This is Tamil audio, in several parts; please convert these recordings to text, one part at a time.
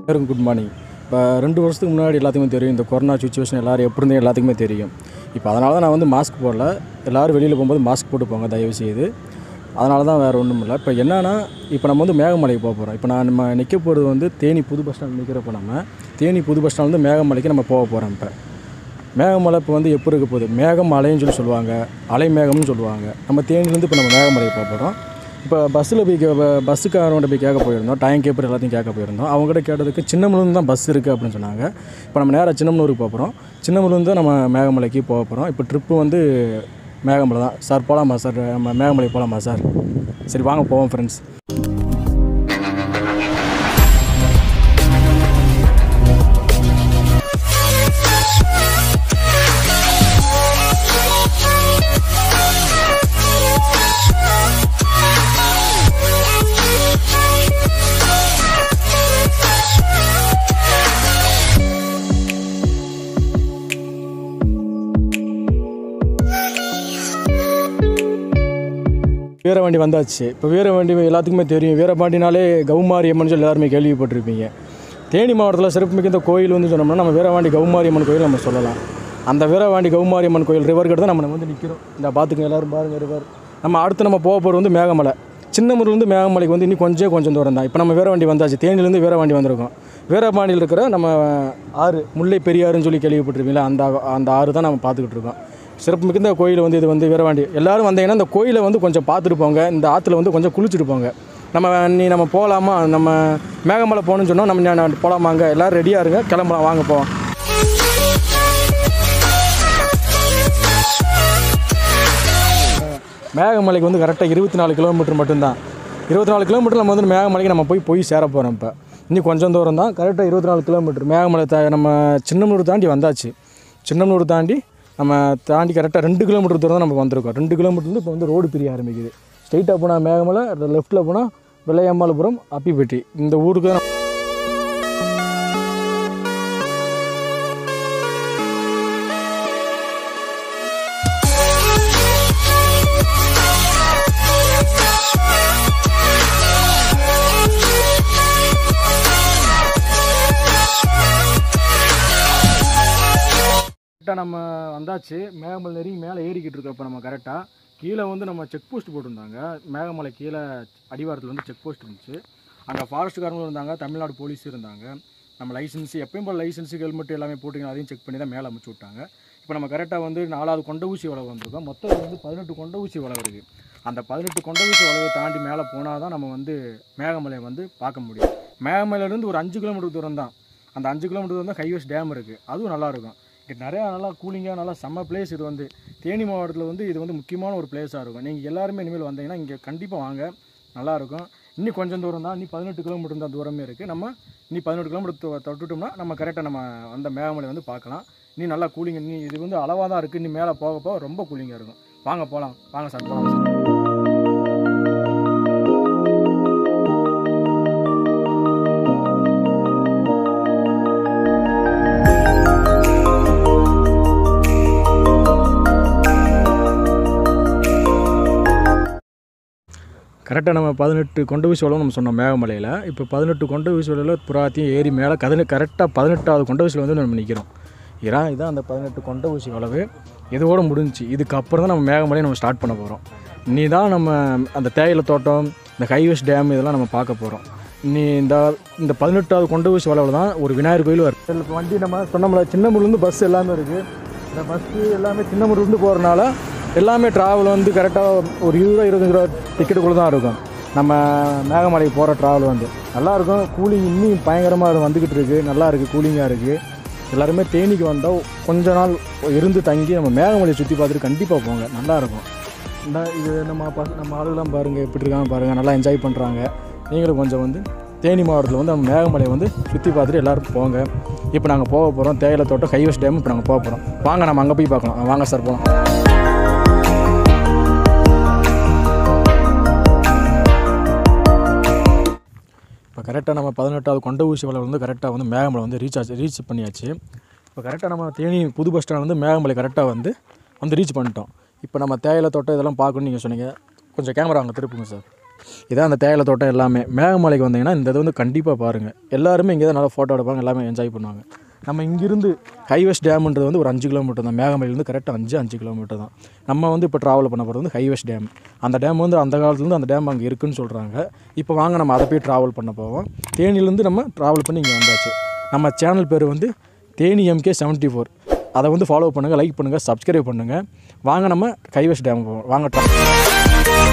எல்லாருக்கும் குட் மார்னிங் இப்போ ரெண்டு வருஷத்துக்கு முன்னாடி எல்லாத்துக்குமே தெரியும் இந்த கொரோனா சுச்சுவேஷன் எல்லோரும் எப்படி இருந்தே எல்லாத்துக்குமே தெரியும் இப்போ அதனால தான் நான் வந்து மாஸ்க் போடல எல்லோரும் வெளியில் போகும்போது மாஸ்க் போட்டு போங்க தயவு செய்து அதனால தான் வேறு ஒன்றும் இல்லை இப்போ என்னன்னா இப்போ நம்ம வந்து மேகமலைக்கு போக போகிறோம் இப்போ நான் நம்ம நிற்க போகிறது வந்து தேனி புது பஸ் ஸ்டாண்ட் நிற்கிறப்ப நம்ம தேனி புது பஸ் ஸ்டாண்ட் வந்து மேகமலைக்கு நம்ம போக போகிறோம் இப்போ மேகமலை இப்போ வந்து எப்படி இருக்க போகுது மேகம் மலைன்னு சொல்லி சொல்லுவாங்க அலை மேகம்னு சொல்லுவாங்க நம்ம தேனிலேருந்து இப்போ நம்ம மேகமலைக்கு போக போகிறோம் இப்போ பஸ்ஸில் போய் கே பஸ்ஸுக்காரன்ட்ட போய் கேட்க போயிருந்தோம் டைம் கேப்பர் எல்லாத்தையும் கேட்க போயிருந்தோம் அவங்ககிட்ட கேட்டதுக்கு சின்னமலூர் தான் பஸ் இருக்குது அப்படின்னு சொன்னாங்க இப்போ நம்ம நேராக சின்னமலூருக்கு போக போகிறோம் சின்னமலூர் தான் நம்ம மேகமலைக்கு போக போகிறோம் இப்போ ட்ரிப்பு வந்து மேகமலை தான் சார் போகலாமா சார் நம்ம மேகமலை போகலாமா சார் சரி வாங்க போவோம் ஃப்ரெண்ட்ஸ் வீரபாண்டி வந்தாச்சு இப்போ வீரபாண்டி எல்லாத்துக்குமே தெரியும் வீரபாண்டினாலே கௌமாரி அம்மன் சொல்லி எல்லாருமே கேள்விப்பட்டிருப்பீங்க தேனி மாவட்டத்தில் சிறப்பு மிகுந்த கோயில் வந்து சொன்னோம்னா நம்ம வீரபாண்டி கௌமாரி அம்மன் கோயில் நம்ம சொல்லலாம் அந்த வீரபாண்டி கௌமாரி அம்மன் கோயில் ரிவர் கிட்ட தான் நம்ம வந்து நிற்கிறோம் இந்த பார்த்துங்க எல்லாரும் பாருங்கள் ரிவர் நம்ம அடுத்து நம்ம போக போகிறது வந்து மேகமலை சின்னமுருலேருந்து மேகமலைக்கு வந்து இன்னும் கொஞ்சம் கொஞ்சம் தூரம் தான் இப்போ நம்ம வீரவாண்டி வந்தாச்சு தேனிலேருந்து வீரவாண்டி வந்திருக்கோம் வீரபாண்டியில் இருக்கிற நம்ம ஆறு முல்லை பெரியாறுன்னு சொல்லி கேள்விப்பட்டிருப்பீங்களா அந்த அந்த ஆறு தான் நம்ம பார்த்துக்கிட்டு இருக்கோம் சிறப்பு மிகுந்த கோயில் வந்து இது வந்து வீரவாண்டி எல்லாரும் வந்தீங்கன்னா இந்த கோயிலை வந்து கொஞ்சம் பார்த்துட்டு போங்க இந்த ஆற்றுல வந்து கொஞ்சம் குளிச்சுட்டு போங்க நம்ம நீ நம்ம போகலாமா நம்ம மேகமலை போகணும்னு சொன்னோம் நம்ம நான் போகலாமாங்க எல்லோரும் ரெடியாக இருங்க கிளம்பலாம் வாங்க போவோம் மேகமலைக்கு வந்து கரெக்டாக இருபத்தி நாலு கிலோமீட்டர் மட்டும்தான் இருபத்தி நாலு கிலோமீட்டர் நம்ம வந்து மேகமலைக்கு நம்ம போய் போய் சேர போகிறோம் இப்போ இன்னும் கொஞ்சம் தூரம் தான் கரெக்டாக இருபத்தி நாலு கிலோமீட்டர் மேகமலை தா நம்ம சின்னமனூர் தாண்டி வந்தாச்சு சின்னமனூர் தாண்டி நம்ம தாண்டி கரெக்டாக ரெண்டு கிலோமீட்டர் தூரம் தான் நம்ம வந்திருக்கோம் ரெண்டு கிலோமீட்டர் வந்து இப்போ வந்து ரோடு பிரிய ஆரம்பிக்குது ஸ்ட்ரைட்டாக போனால் மேகமலை லெஃப்ட்டில் போனால் வெள்ளையம்மாள்புரம் அப்பிப்பட்டி இந்த ஊருக்கு தான் கரெக்டாக நம்ம வந்தாச்சு மேகமலை நெருங்கி மேலே ஏறிக்கிட்டு இருக்கோம் இப்போ நம்ம கரெக்டாக கீழே வந்து நம்ம செக் போஸ்ட் போட்டிருந்தாங்க மேகமலை கீழே அடிவாரத்தில் வந்து செக் போஸ்ட் இருந்துச்சு அங்கே ஃபாரஸ்ட்டுக்காரங்களும் இருந்தாங்க தமிழ்நாடு போலீஸ் இருந்தாங்க நம்ம லைசன்ஸ் எப்பயும் போல் லைசன்ஸு ஹெல்மெட் எல்லாமே போட்டிங்க அதையும் செக் பண்ணி தான் மேலே அமுச்சு விட்டாங்க இப்போ நம்ம கரெக்டாக வந்து நாலாவது கொண்ட ஊசி வளவு வந்திருக்கோம் மொத்தம் வந்து பதினெட்டு கொண்ட ஊசி வளவு இருக்குது அந்த பதினெட்டு கொண்ட ஊசி வளவை தாண்டி மேலே போனால் தான் நம்ம வந்து மேகமலையை வந்து பார்க்க முடியும் மேகமலையிலேருந்து ஒரு அஞ்சு கிலோமீட்டர் தூரம் தான் அந்த அஞ்சு கிலோமீட்டர் வந்து ஹைவேஸ் டேம் இருக்குது அதுவும் நல்லாயிருக்கும் இங்கே நிறையா நல்லா கூலிங்காக நல்லா செம்ம பிளேஸ் இது வந்து தேனி மாவட்டத்தில் வந்து இது வந்து முக்கியமான ஒரு பிளேஸாக இருக்கும் நீங்கள் எல்லாருமே இனிமேல் வந்தீங்கன்னா இங்கே கண்டிப்பாக வாங்க நல்லாயிருக்கும் இன்னும் கொஞ்சம் தூரம் தான் இன்னும் பதினெட்டு கிலோமீட்டர் தான் தூரமே இருக்குது நம்ம இன்னி பதினெட்டு கிலோமீட்டர் தொட்டுட்டோம்னா நம்ம கரெக்டாக நம்ம அந்த மேகமலை வந்து பார்க்கலாம் நீ நல்லா கூலிங் நீ இது வந்து அளவாக தான் இருக்குது நீ மேலே போக போக ரொம்ப கூலிங்காக இருக்கும் வாங்க போகலாம் வாங்க சார் போகலாம் சார் கரெக்டாக நம்ம பதினெட்டு கொண்ட வீசி வளம் நம்ம சொன்னோம் மேகமலையில் இப்போ பதினெட்டு கொண்ட வீசி வலையில் புறாத்தையும் ஏறி மேலே கதனு கரெக்டாக பதினெட்டாவது கொண்ட வீசியில் வந்து நம்ம நிற்கிறோம் இரா இதான் அந்த பதினெட்டு கொண்ட ஊசி வளவு இதோட முடிஞ்சுச்சு இதுக்கப்புறம் தான் நம்ம மேகமலையை நம்ம ஸ்டார்ட் பண்ண போகிறோம் நீ தான் நம்ம அந்த தேயிலை தோட்டம் இந்த ஹைவேஸ் டேம் இதெல்லாம் நம்ம பார்க்க போகிறோம் நீ இந்த இந்த பதினெட்டாவது கொண்ட ஊசி வளவில் தான் ஒரு விநாயகர் கோயில் வருது இதில் இப்போ வண்டி நம்ம சொன்னோம்ல சின்னமுலேருந்து பஸ் எல்லாமே இருக்குது இந்த பஸ்ஸு எல்லாமே சின்னமுலேருந்து போகிறனால எல்லாமே ட்ராவல் வந்து கரெக்டாக ஒரு இருபது ரூபா இருபத்தஞ்சு ரூபா டிக்கெட்டுக்குள்ளே தான் இருக்கும் நம்ம மேகமலைக்கு போகிற ட்ராவல் வந்து நல்லாயிருக்கும் கூலிங் இன்னும் பயங்கரமாக வந்துக்கிட்டு இருக்குது நல்லா இருக்குது கூலிங்காக இருக்குது எல்லாருமே தேனிக்கு வந்தால் கொஞ்ச நாள் இருந்து தங்கி நம்ம மேகமலையை சுற்றி பார்த்துட்டு கண்டிப்பாக போங்க நல்லாயிருக்கும் இந்த இது நம்ம பஸ் நம்ம ஆளுலாம் பாருங்கள் எப்படி இருக்காங்க பாருங்கள் நல்லா என்ஜாய் பண்ணுறாங்க நீங்களும் கொஞ்சம் வந்து தேனி மாவட்டத்தில் வந்து நம்ம மேகமலையை வந்து சுற்றி பார்த்துட்டு எல்லோரும் போங்க இப்போ நாங்கள் போக போகிறோம் தேயிலை தோட்டம் ஹைவேஸ் டேம் இப்போ நாங்கள் போக போகிறோம் வாங்க நம்ம அங்கே போய் பார்க்கலாம் வாங்க சார் போகலாம் இப்போ கரெக்டாக நம்ம பதினெட்டாவது கொண்ட ஊசி வலை வந்து கரெக்டாக வந்து மேகமலை வந்து ரீச் ஆச்சு ரீச் பண்ணியாச்சு இப்போ கரெக்டாக நம்ம தேனி புது பஸ் ஸ்டாண்ட் வந்து மேகமலை கரெக்டாக வந்து வந்து ரீச் பண்ணிட்டோம் இப்போ நம்ம தேயிலை தோட்டம் இதெல்லாம் பார்க்கணும்னு நீங்கள் சொன்னீங்க கொஞ்சம் கேமரா அங்கே திருப்புங்க சார் இதான் அந்த தேயிலை தோட்டம் எல்லாமே மேகமலைக்கு வந்தீங்கன்னா இந்த இது வந்து கண்டிப்பாக பாருங்கள் எல்லாருமே இங்கே தான் நல்லா ஃபோட்டோ எடுப்பாங்க எல்லாமே என்ஜாய் பண்ணுவாங்க நம்ம இங்கிருந்து ஹைவேஸ் டேம்ன்றது வந்து ஒரு அஞ்சு கிலோமீட்டர் தான் மேகமலையிலேருந்து கரெக்டாக அஞ்சு அஞ்சு கிலோமீட்டர் தான் நம்ம வந்து இப்போ ட்ராவல் பண்ண போகிறது வந்து ஹைவேஸ் டேம் அந்த டேம் வந்து அந்த காலத்துலேருந்து அந்த டேம் அங்கே இருக்குன்னு சொல்கிறாங்க இப்போ வாங்க நம்ம அதை போய் ட்ராவல் பண்ண போவோம் தேனியிலேருந்து நம்ம ட்ராவல் பண்ணி இங்கே வந்தாச்சு நம்ம சேனல் பேர் வந்து தேனி எம்கே செவன்ட்டி ஃபோர் அதை வந்து ஃபாலோ பண்ணுங்கள் லைக் பண்ணுங்கள் சப்ஸ்கிரைப் பண்ணுங்கள் வாங்க நம்ம கைவேஸ் டேம் போவோம் வாங்க tra-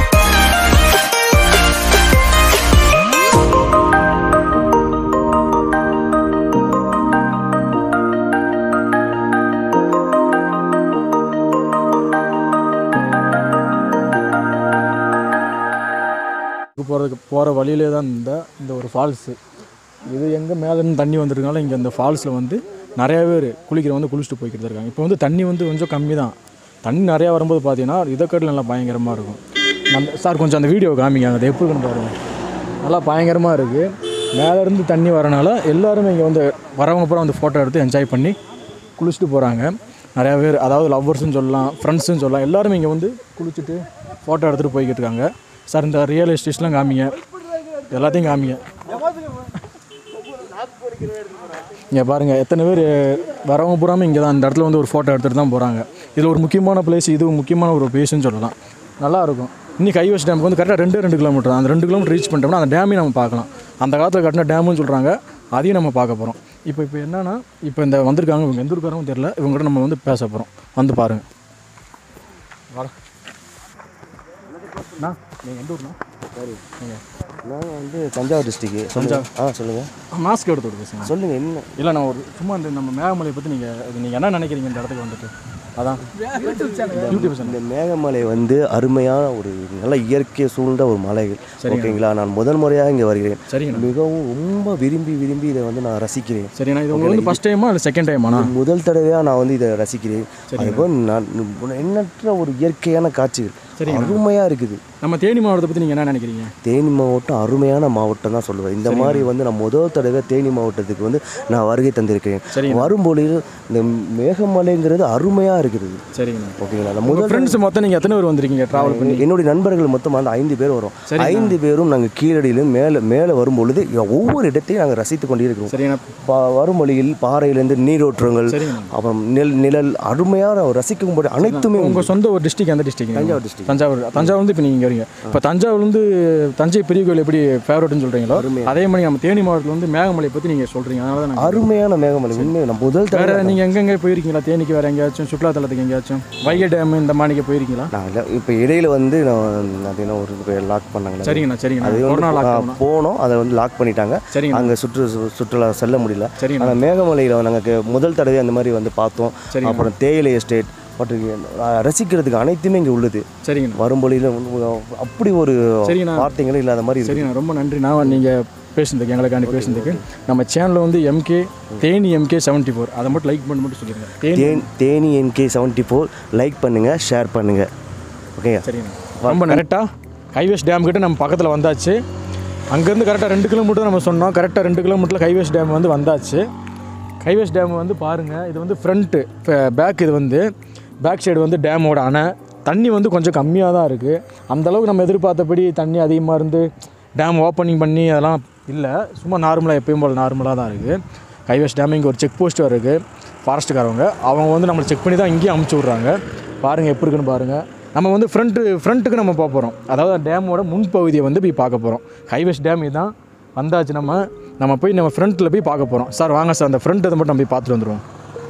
போகிறதுக்கு போகிற வழியிலே தான் இந்த இந்த ஒரு ஃபால்ஸு இது எங்கே மேலேருந்து தண்ணி வந்துருக்கனால இங்கே இந்த ஃபால்ஸில் வந்து நிறைய பேர் குளிக்கிற வந்து குளிச்சுட்டு போய்க்கிட்டு இருக்காங்க இப்போ வந்து தண்ணி வந்து கொஞ்சம் கம்மி தான் தண்ணி நிறையா வரும்போது பார்த்தீங்கன்னா இதை கட்டில் நல்லா பயங்கரமாக இருக்கும் நம்ம சார் கொஞ்சம் அந்த வீடியோ காமிங்க அதை எப்படி இருக்குன்னு பாருங்கள் நல்லா பயங்கரமாக இருக்குது மேலேருந்து தண்ணி வரனால எல்லாருமே இங்கே வந்து வரவங்க பூரா வந்து ஃபோட்டோ எடுத்து என்ஜாய் பண்ணி குளிச்சுட்டு போகிறாங்க நிறையா பேர் அதாவது லவ்வர்ஸ்னு சொல்லலாம் ஃப்ரெண்ட்ஸுன்னு சொல்லலாம் எல்லாருமே இங்கே வந்து குளிச்சுட்டு ஃபோட்டோ எடுத்துகிட்டு போய்கிட்டு இருக்காங்க சார் இந்த ரியல் எஸ்டேட்ஸ்லாம் காமிங்க எல்லாத்தையும் காமிங்க இங்கே பாருங்கள் எத்தனை பேர் வரவங்க பூராமல் இங்கே தான் இந்த இடத்துல வந்து ஒரு ஃபோட்டோ எடுத்துகிட்டு தான் போகிறாங்க இதில் ஒரு முக்கியமான பிளேஸ் இது முக்கியமான ஒரு பிளேஸ்னு சொல்லலாம் நல்லா இருக்கும் இன்னைக்கு கைவஸ் டேமுக்கு வந்து கரெக்டாக ரெண்டு ரெண்டு கிலோமீட்டர் அந்த ரெண்டு கிலோமீட்டர் ரீச் பண்ணிட்டோம்னா அந்த டேமையும் நம்ம பார்க்கலாம் அந்த காலத்தில் கட்டின டேமுன்னு சொல்கிறாங்க அதையும் நம்ம பார்க்க போகிறோம் இப்போ இப்போ என்னன்னா இப்போ இந்த வந்திருக்காங்க இவங்க எந்த ஊருக்காரவும் தெரியல இவங்ககிட்ட நம்ம வந்து பேச போகிறோம் வந்து பாருங்கள் வர அண்ணா நீங்கள் எந்த ஊர்ண்ணா சரி நீங்கள் நாங்கள் வந்து தஞ்சாவூர் டிஸ்ட்ரிக்கு தஞ்சாவூர் ஆ சொல்லுங்கள் மாஸ்க் எடுத்து விட்டு பேசுங்க சொல்லுங்கள் என்ன இல்லை நான் ஒரு சும்மா இந்த நம்ம மேகமலையை பற்றி நீங்கள் நீங்கள் என்ன நினைக்கிறீங்க இந்த இடத்துக்கு வந்துட்டு அதான் யூடியூப் சேனல் இந்த மேகமலை வந்து அருமையான ஒரு நல்ல இயற்கை சூழ்ந்த ஒரு மலைகள் ஓகேங்களா நான் முதல் முறையாக இங்கே வருகிறேன் சரிங்கண்ணா மிகவும் ரொம்ப விரும்பி விரும்பி இதை வந்து நான் ரசிக்கிறேன் சரிண்ணா இது உங்களுக்கு வந்து ஃபஸ்ட் டைமா இல்லை செகண்ட் டைமாண்ணா முதல் தடவையாக நான் வந்து இதை ரசிக்கிறேன் அதுபோல் நான் எண்ணற்ற ஒரு இயற்கையான காட்சிகள் அருமையாக இருக்குது நம்ம தேனி மாவட்டத்தை பற்றி நீங்கள் என்ன நினைக்கிறீங்க தேனி மாவட்டம் அருமையான மாவட்டம் தான் சொல்லுவேன் இந்த மாதிரி வந்து நான் முதல் தடவை தேனி மாவட்டத்துக்கு வந்து நான் வருகை தந்திருக்கிறேன் சரிங்க. வரும்பொழுது இந்த மேகமலைங்கிறது அருமையாக இருக்குது சரிங்கண்ணா ஓகேங்களா நான் உங்கள் முதல் ஃப்ரெண்ட்ஸ் மொத்தம் நீங்கள் எத்தனை பேர் வந்திருக்கீங்க ட்ராவல் பண்ணி என்னுடைய நண்பர்கள் மொத்தம் வந்து ஐந்து பேர் வரும் ஐந்து பேரும் நாங்கள் கீழடியிலும் மேலே மேலே வரும்பொழுது ஒவ்வொரு இடத்தையும் நாங்கள் ரசித்து கொண்டிருக்கிறோம் சரிங்கண்ணா பா வரும் வழியில் பாறையிலேருந்து நீரோற்றங்கள் சரிங்கண்ணா அப்புறம் நெல் நிழல் அருமையான ரசிக்கும்படி அனைத்துமே உங்கள் சொந்த ஒரு டிஸ்ட்ரிக் எந்த டிஸ்ட்ரிக் தஞ்சாவூர் டிஸ்ட்ரிக்ட் தஞ்சாவூர் தஞ்சாவூர்லேருந்து இப்போ நீங்கள் வரீங்க இப்போ தஞ்சாவூர்லேருந்து தஞ்சை பெரிய கோயில் எப்படி ஃபேவரட்னு சொல்கிறீங்களோ அதே மாதிரி நம்ம தேனி மாவட்டத்தில் வந்து மேகமலை பற்றி நீங்கள் சொல்கிறீங்க அதனால தான் நான் அருமையான மேகமலை உண்மை நான் முதல் வேறு தடவை நீங்கள் எங்கெங்கே போயிருக்கீங்களா தேனிக்கு வேறு எங்கேயாச்சும் சுற்றுலாத்தலத்துக்கு எங்கேயாச்சும் வைகை டேம் இந்த மாணிக்க போயிருக்கீங்களா நான் இல்லை இப்போ இடையில வந்து நான் அது என்ன ஒரு லாக் பண்ணாங்களே சரிங்கண்ணா சரிங்கண்ணா அது கொரோனா வந்து லாக் ஆ, போனோம் அதை வந்து லாக் பண்ணிட்டாங்க சரிங்க அங்கே சுற்று சு- சுற்றுலா செல்ல முடியல சரிங்கண்ணா ஆனால் மேகமலையில் நாங்கள் முதல் தடவை அந்த மாதிரி வந்து பார்த்தோம் சரிங்க. அப்புறம் தேயிலை எஸ்டேட் மற்றும் ஆ, ரசிக்கிறதுக்கு அனைத்துமே இங்கே உள்ளது சரிங்கண்ணா வரும்பொழியில் அப்படி ஒரு சரிங்கண்ணா. வார்த்தைகளும் இல்லாத மாதிரி இருக்கு சரிண்ணா ரொம்ப நன்றி நான் நீங்கள் பேசுனதுக்கு எங்களுக்காண்டி பேசுனதுக்கு நம்ம சேனலில் வந்து M K Theni M K seventy four அதை மட்டும் லைக் பண்ணி மட்டும் சொல்லிடுங்க தேனி தேன் Theni N K seventy four like பண்ணுங்கள் ஷேர் பண்ணுங்கள் ஓகேங்க சரிங்கண்ணா ரொம்ப கரெக்டாக ஹைவேஸ் டேம் கிட்ட நம்ம பக்கத்தில் வந்தாச்சு அங்கேருந்து கரெக்டாக ரெண்டு கிலோமீட்டர் நம்ம சொன்னோம் கரெக்டாக ரெண்டு கிலோமீட்டரில் ஹைவேஸ் டேம் வந்து வந்தாச்சு ஹைவேஸ் டேம் வந்து பாருங்கள் இது வந்து ஃப்ரண்ட்டு பேக் இது வந்து பேக் சைடு வந்து டேமோட அணை தண்ணி வந்து கொஞ்சம் கம்மியாக தான் இருக்குது அந்தளவுக்கு நம்ம எதிர்பார்த்தபடி தண்ணி அதிகமாக இருந்து டேம் ஓப்பனிங் பண்ணி அதெல்லாம் இல்லை சும்மா நார்மலாக எப்பயும் போல் நார்மலாக தான் இருக்குது ஹைவேஸ் டேம் இங்கே ஒரு செக் போஸ்ட் இருக்குது ஃபாரஸ்ட்டுக்காரவங்க அவங்க வந்து நம்மளை செக் பண்ணி தான் இங்கேயும் அமுச்சு விட்றாங்க பாருங்கள் எப்படி இருக்குன்னு பாருங்கள் நம்ம வந்து ஃப்ரண்ட்டு ஃப்ரண்ட்டுக்கு நம்ம போக போகிறோம் அதாவது டேமோட முன்பகுதியை வந்து போய் பார்க்க போகிறோம் ஹைவேஸ் டேம் இதுதான் வந்தாச்சு நம்ம நம்ம போய் நம்ம ஃப்ரண்ட்டில் போய் பார்க்க போகிறோம் சார் வாங்க சார் அந்த ஃப்ரண்ட் இதை மட்டும் நம்ம போய் பார்த்துட்டு வந்துடுவோம்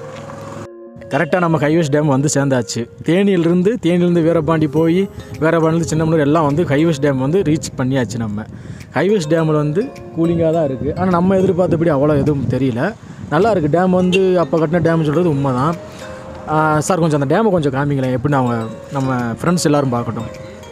கரெக்டாக நம்ம ஹைவேஸ் டேம் வந்து சேர்ந்தாச்சு தேனியிலிருந்து தேனியிலேருந்து வீரபாண்டி போய் வீரபாண்டிலேருந்து சின்னமனூர் எல்லாம் வந்து ஹைவேஸ் டேம் வந்து ரீச் பண்ணியாச்சு நம்ம ஹைவேஸ் டேமில் வந்து கூலிங்காக தான் இருக்குது ஆனால் நம்ம எதிர்பார்த்தபடி அவ்வளோ எதுவும் தெரியல நல்லா இருக்குது டேம் வந்து அப்போ கட்டின டேம் சொல்கிறது உண்மை தான் சார் கொஞ்சம் அந்த டேமை கொஞ்சம் காமிங்களேன் எப்படின்னு அவங்க நம்ம ஃப்ரெண்ட்ஸ் எல்லோரும் பார்க்கட்டும்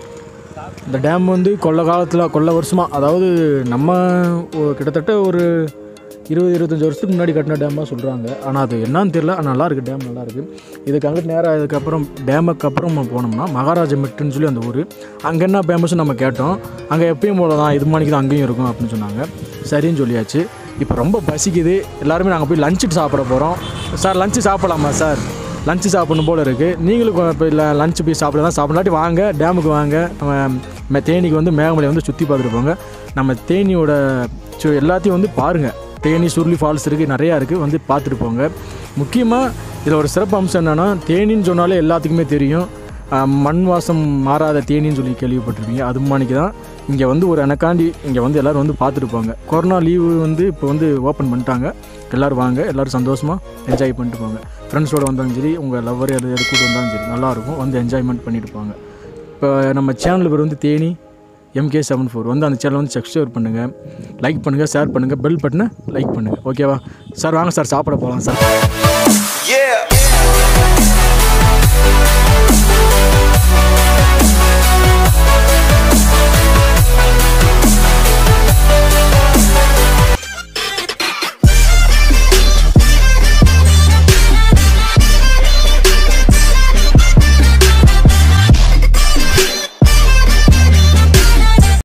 இந்த டேம் வந்து கொள்ள காலத்தில் கொள்ள வருஷமாக அதாவது நம்ம ஒ- கிட்டத்தட்ட ஒரு இருபது இருபத்தஞ்சி வருஷத்துக்கு முன்னாடி கட்டின டேமாக சொல்கிறாங்க ஆனால் அது என்னன்னு தெரியல ஆனால் நல்லா இருக்குது டேம் நல்லா இருக்குது இதுக்கு அங்கிட்டு நேராக இதுக்கப்புறம் டேமுக்கு அப்புறம் நம்ம போனோம்னா மகாராஜா மெட்டுன்னு சொல்லி அந்த ஊர் அங்கே என்ன ஃபேமஸ்னு நம்ம கேட்டோம் அங்கே எப்பயும் போல தான் இது மணிக்கு தான் அங்கேயும் இருக்கும் அப்படின்னு சொன்னாங்க சரின்னு சொல்லியாச்சு இப்போ ரொம்ப பசிக்குது எல்லாருமே நாங்கள் போய் லஞ்சுக்கு சாப்பிட போகிறோம் சார் லஞ்சு சாப்பிடலாமா சார் லஞ்சு சாப்பிடணும் போல் இருக்குது நீங்களும் இப்போ இல்லை லஞ்சு போய் சாப்பிட தான் சாப்பிடாட்டி வாங்க டேமுக்கு வாங்க நம்ம மெ- தேனிக்கு வந்து மேகமலை வந்து சுற்றி பார்த்துட்டு போங்க நம்ம தேனியோட சு- எல்லாத்தையும் வந்து பாருங்கள் தேனி சுருளி ஃபால்ஸ் இருக்குது நிறையா இருக்குது வந்து பார்த்துட்டு போங்க முக்கியமாக இதில் ஒரு சிறப்பு அம்சம் என்னென்னா தேனின்னு சொன்னாலே எல்லாத்துக்குமே தெரியும் ஆஹ் மண் வாசம் மாறாத தேனின்னு சொல்லி கேள்விப்பட்டிருப்பீங்க அது மாணிக்கு தான் இங்கே வந்து ஒரு எனக்காண்டி இங்கே வந்து எல்லோரும் வந்து பார்த்துட்டு போங்க கொரோனா லீவு வந்து இப்போ வந்து ஓப்பன் பண்ணிட்டாங்க எல்லோரும் வாங்க எல்லோரும் சந்தோஷமாக என்ஜாய் பண்ணிட்டு போங்க ஃப்ரெண்ட்ஸோடு வந்தாலும் சரி உங்கள் லவ்வர் எது எது கூட்டு வந்தாலும் சரி நல்லாயிருக்கும் வந்து என்ஜாய்மெண்ட் பண்ணிட்டு போங்க இப்போ நம்ம சேனல் பேர் வந்து தேனி எம்கே செவன் ஃபோர் வந்து அந்த சேனல் வந்து சப்ஸ்கிரைப் பண்ணுங்கள் லைக் பண்ணுங்கள் ஷேர் பண்ணுங்கள் பெல் பட்டனை லைக் பண்ணுங்கள் ஓகேவா சார் வாங்க சார் சாப்பிட போகலாம் சார்